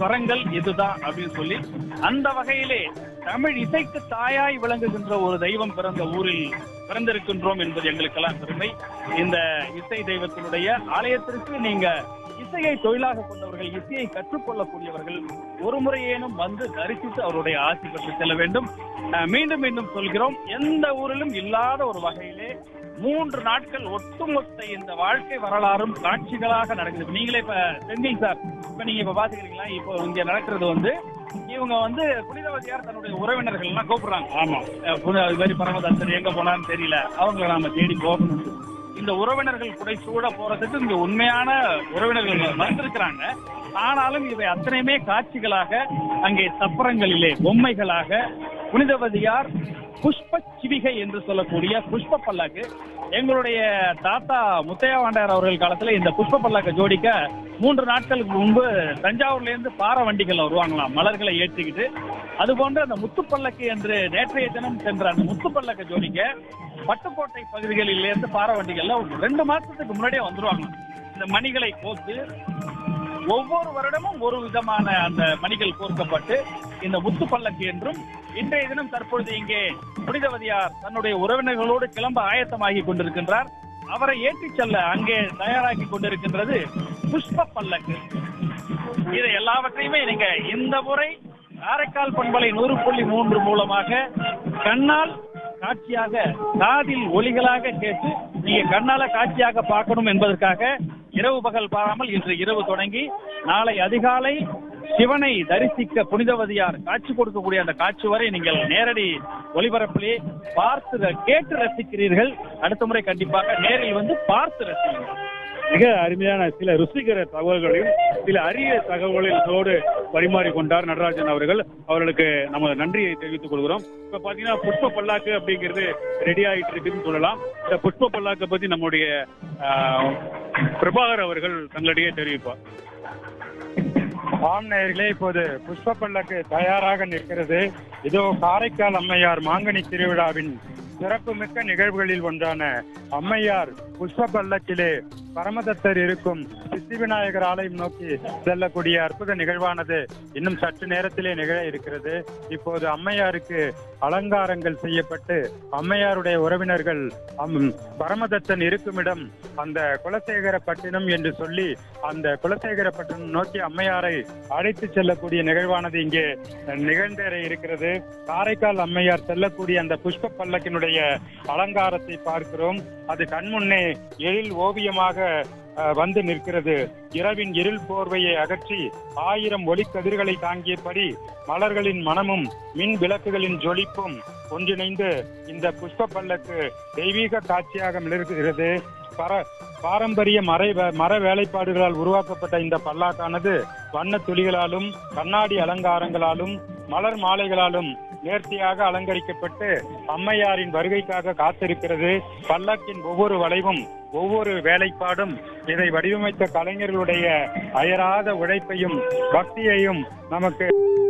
ஸ்வரங்கள் இதுதான் அப்படின்னு சொல்லி அந்த வகையிலே தமிழ் இசைக்கு தாயாய் விளங்குகின்ற ஒரு தெய்வம் பிறந்த ஊரில் பிறந்திருக்கின்றோம் என்பது எங்களுக்கெல்லாம் பெருமை இந்த இசை தெய்வத்தினுடைய ஆலயத்திற்கு நீங்க இசையை தொழிலாக கொண்டவர்கள் இசையை கற்றுக்கொள்ளக்கூடியவர்கள் ஒரு முறையேனும் வந்து தரிசித்து அவருடைய ஆசி பெற்று செல்ல வேண்டும் அஹ், மீண்டும் மீண்டும் சொல்கிறோம் எந்த ஊரிலும் இல்லாத ஒரு வகையிலே மூன்று நாட்கள் ஒட்டுமொத்த இந்த வாழ்க்கை வரலாறும் காட்சிகளாக நடக்குது இப்ப நீங்களே இப்ப செஞ்சீங்க சார் இப்ப நீங்க இப்ப பாத்துக்கிறீங்களா இப்போ இங்க நடக்கிறது வந்து இவங்க வந்து புனிதவதியார் தன்னுடைய உறவினர்கள் எல்லாம் கூப்பிடுறாங்க ஆமா அஹ் புனித இது மாதிரி பரமதாசர் எங்க போனான்னு தெரியல அவங்கள நாம தேடி போகணும் இந்த உறவினர்கள் குடை சூட போறதுக்கு இங்க உண்மையான உறவினர்கள் வந்திருக்கிறாங்க ஆனாலும் இவை அத்தனையுமே காட்சிகளாக அங்கே சப்பரங்களிலே பொம்மைகளாக புனிதவதியார் புஷ்ப சிவிகை என்று சொல்லக்கூடிய புஷ்ப பல்லாக்கு எங்களுடைய தாத்தா முத்தையா வாண்டார் அவர்கள் காலத்துல இந்த புஷ்ப பல்லாக்க ஜோடிக்க மூன்று நாட்களுக்கு முன்பு தஞ்சாவூர்ல இருந்து பார வண்டிகள் வருவாங்களாம் மலர்களை ஏற்றிக்கிட்டு அதுபோன்று அந்த முத்துப்பல்லக்கு என்று நேற்றைய தினம் சென்ற அந்த முத்துப்பல்லக்க ஜோடிக்க பட்டுக்கோட்டை பகுதிகளில் இருந்து பார வண்டிகள்ல ஒரு ரெண்டு மாசத்துக்கு முன்னாடியே வந்துருவாங்க இந்த மணிகளை கோத்து ஒவ்வொரு வருடமும் ஒரு விதமான அந்த மணிகள் கோர்க்கப்பட்டு இந்த முத்து பல்லக்கு என்றும் இன்றைய தினம் தற்பொழுது இங்கே புனிதவதியார் தன்னுடைய உறவினர்களோடு கிளம்ப ஆயத்தமாகி கொண்டிருக்கின்றார் அவரை ஏற்றிச் செல்ல அங்கே தயாராகி கொண்டிருக்கின்றது புஷ்ப பல்லக்கு இதை எல்லாவற்றையுமே நீங்க இந்த முறை காரைக்கால் பண்பலை நூறு புள்ளி மூன்று மூலமாக கண்ணால் காட்சியாக காதில் ஒலிகளாக கேட்டு நீங்க கண்ணால காட்சியாக பார்க்கணும் என்பதற்காக இரவு பகல் பாராமல் இன்று இரவு தொடங்கி நாளை அதிகாலை சிவனை தரிசிக்க புனிதவதியார் காட்சி கொடுக்கக்கூடிய அந்த காட்சி வரை நீங்கள் நேரடி ஒளிபரப்பிலே பார்த்து ர- கேட்டு ரசிக்கிறீர்கள் அடுத்த முறை கண்டிப்பாக நேரில் வந்து பார்த்து ரசிக்கிறீர்கள் மிக அருமையான சில ருசிகர தகவல்களையும் சில அரிய தகவல்களோடு பரிமாறிக்கொண்டார் நடராஜன் அவர்கள் அவர்களுக்கு நம்ம நன்றியை தெரிவித்துக் கொள்கிறோம் இப்ப பாத்தீங்கன்னா புஷ்ப பல்லாக்கு அப்படிங்கிறது ரெடி ஆயிட்டு இருக்குன்னு சொல்லலாம் இந்த புஷ்ப பல்லாக்கை பத்தி நம்முடைய ஆஹ், பிரபாகர் அவர்கள் தங்களிடையே தெரிவிப்பார் ஆம் நேயர்களே இப்போது புஷ்ப பல்லக்கு தயாராக நிற்கிறது இதோ காரைக்கால் அம்மையார் மாங்கனி திருவிழாவின் சிறப்புமிக்க நிகழ்வுகளில் ஒன்றான அம்மையார் புஷ்ப பல்லக்கிலே பரமதத்தர் இருக்கும் சித்தி விநாயகர் ஆலயம் நோக்கி செல்லக்கூடிய அற்புத நிகழ்வானது இன்னும் சற்று நேரத்திலே நிகழ இருக்கிறது இப்போது அம்மையாருக்கு அலங்காரங்கள் செய்யப்பட்டு அம்மையாருடைய உறவினர்கள் அம்- பரமதத்தன் இருக்குமிடம் அந்த குலசேகரப்பட்டினம் என்று சொல்லி அந்த குலசேகரப்பட்டினம் நோக்கி அம்மையாரை அழைத்து செல்லக்கூடிய நிகழ்வானது இங்கே நிகழ்ந்தேற இருக்கிறது காரைக்கால் அம்மையார் செல்லக்கூடிய அந்த புஷ்ப பல்லக்கினுடைய அலங்காரத்தை பார்க்கிறோம் அது கண்முன்னே எழில் ஓவியமாக அஹ், வந்து நிற்கிறது இரவின் இருள் போர்வையை அகற்றி ஆயிரம் ஒளிக்கதிர்களை தாங்கியபடி மலர்களின் மனமும் மின் விளக்குகளின் ஜொலிப்பும் ஒன்றிணைந்து இந்த புஷ்ப பல்லக்கு தெய்வீக காட்சியாக மிளர்கிறது பர பாரம்பரிய மறை மர வேலைப்பாடுகளால் உருவாக்கப்பட்ட இந்த பல்லாக்கானது வண்ண துளிகளாலும் கண்ணாடி அலங்காரங்களாலும் மலர் மாலைகளாலும் நேர்த்தியாக அலங்கரிக்கப்பட்டு அம்மையாரின் வருகைக்காக காத்திருக்கிறது பல்லக்கின் ஒவ்வொரு வளைவும் ஒவ்வொரு வேலைப்பாடும் இதை வடிவமைத்த கலைஞர்களுடைய அயராத உழைப்பையும் பக்தியையும் நமக்கு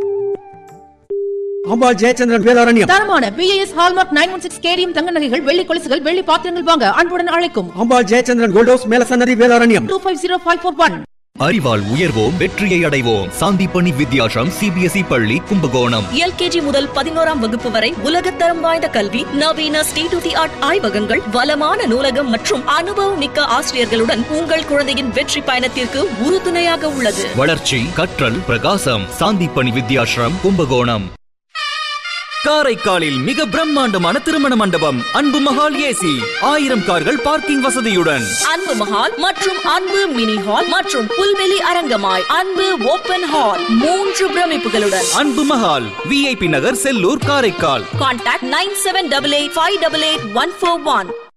அம்பாள் ஜெயச்சந்திரன் வேதாரண்யம் தரமான BAS hallmark nine one six KDM தங்க நகைகள் வெள்ளி கொலுசுகள் வெள்ளி பாத்திரங்கள் வாங்க அன்புடன் அழைக்கும் அம்பாள் ஜெயச்சந்திரன் கோல்ட் ஹவுஸ் மேலசன்னதி Vedaranyam two five zero five four one அறிவால் உயர்வோம் வெற்றியை அடைவோம் சாந்திப்பணி வித்யாசம் சிபிஎஸ்இ பள்ளி கும்பகோணம் எல்கேஜி முதல் பதினோராம் வகுப்பு வரை உலகத்தரம் வாய்ந்த கல்வி நவீன ஸ்டேட் தி ஆர்ட் ஆய்வகங்கள் வளமான நூலகம் மற்றும் அனுபவம் மிக்க ஆசிரியர்களுடன் உங்கள் குழந்தையின் வெற்றி பயணத்திற்கு உறுதுணையாக உள்ளது வளர்ச்சி கற்றல் பிரகாசம் சாந்திப்பணி வித்யாசிரம் கும்பகோணம் காரைக்காலில் மிக பிரம்மாண்டமான திருமண மண்டபம் அன்பு மகால் ஏசி ஆயிரம் கார்கள் பார்க்கிங் வசதியுடன் அன்பு மஹால் மற்றும் அன்பு மினி ஹால் மற்றும் புல்வெளி அரங்கமாய் அன்பு ஓபன் ஹால் மூன்று பிரமிப்புகளுடன் Anbu Mahal VIP Nagar Sellur Karaikal contact nine seven double eight five double eight one four one